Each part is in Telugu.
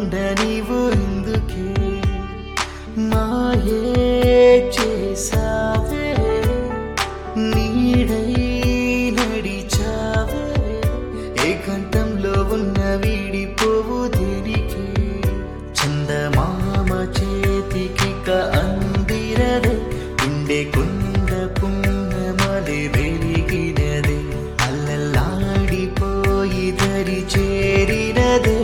ఉండనివు ఎందుకే మాయే చేసావే నీడై నడిచావే ఏకాంతంలో ఉన్న వీడిపోవు దేనికి చందమామ చేతికిక అందిరదే గుండె కుంద పున్నమది వెలిగినదే అల్లల్లాడిపోయి దరి చేరినదే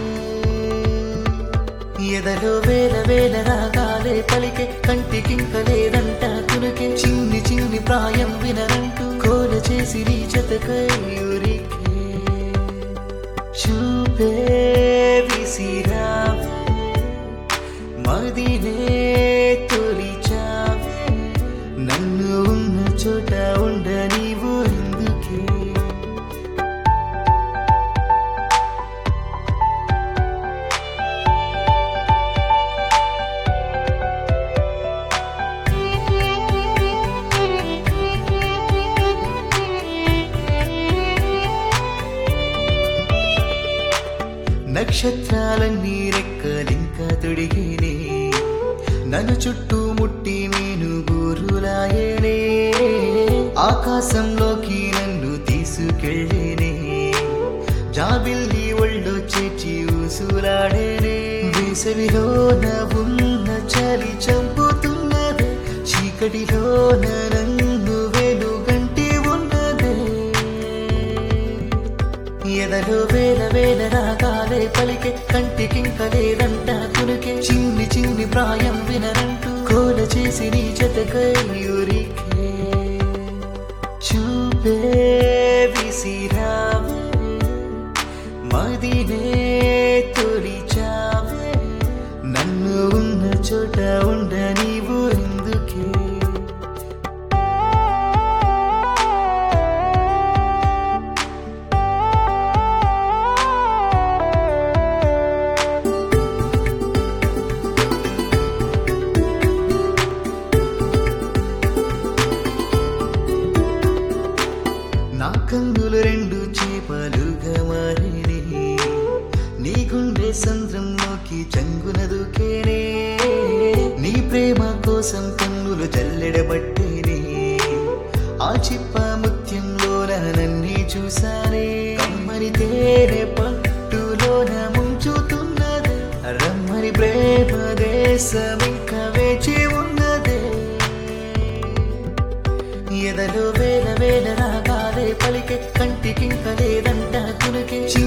ఎదలో వేల వేల రాగాలే పలికే కంటికింక లేదంట కునకే చిన్ని చిన్ని ప్రాయం వినరంటూ కోల చేసి నీ జతకయూరికే చూపే విసిరావే మదినే తొలిచావే నన్ను ఉన్న చోట ఉండ నీవు ఎందుకే నక్షత్రాలన్నీ రెక్కలింక తొడిగేనే నన్ను చుట్టూ ముట్టి నేను గూరులాయనే ఆకాశంలోకి నన్ను తీసుకెళ్ళేనే జాబిల్లి ఒళ్ళో చేర్చి ఊసులాడేనే వేసవిలోన ఉన్న చలి చంపుతున్నదే చీకటిలోన నన్ను వెలుగంటి ఉన్నదే ఎదలో వేల వేల రాగాలే పలికే కంటికింక లేదంట కునికే చిన్ని చిన్ని ప్రాయం వినరంటూ కోల చేసి నీ జతకయూరికే చూపే విసిరావే మదినే తొలిచావే నన్ను ఉన్న చోట ఉండ నీవు ఎందుకే నా కన్నులు రెండు చేపలుగా మారినే నీ గుండె సంద్రంలోకి చంగున దూకేనే నీ ప్రేమ కోసం కన్నులు జల్లెడబట్టేనే ఆ చిప్ప ముత్యంలోన నన్ని చూసానే కమ్మని తేనె పట్టులోన ముంచుతున్నదే రమ్మని ప్రేమ దేశం ఇంకా వేచి ఉన్నదే ఎదలో వేల వేల రాగాలే పలికే కంటికింక లేదంట కునికే చిన్ని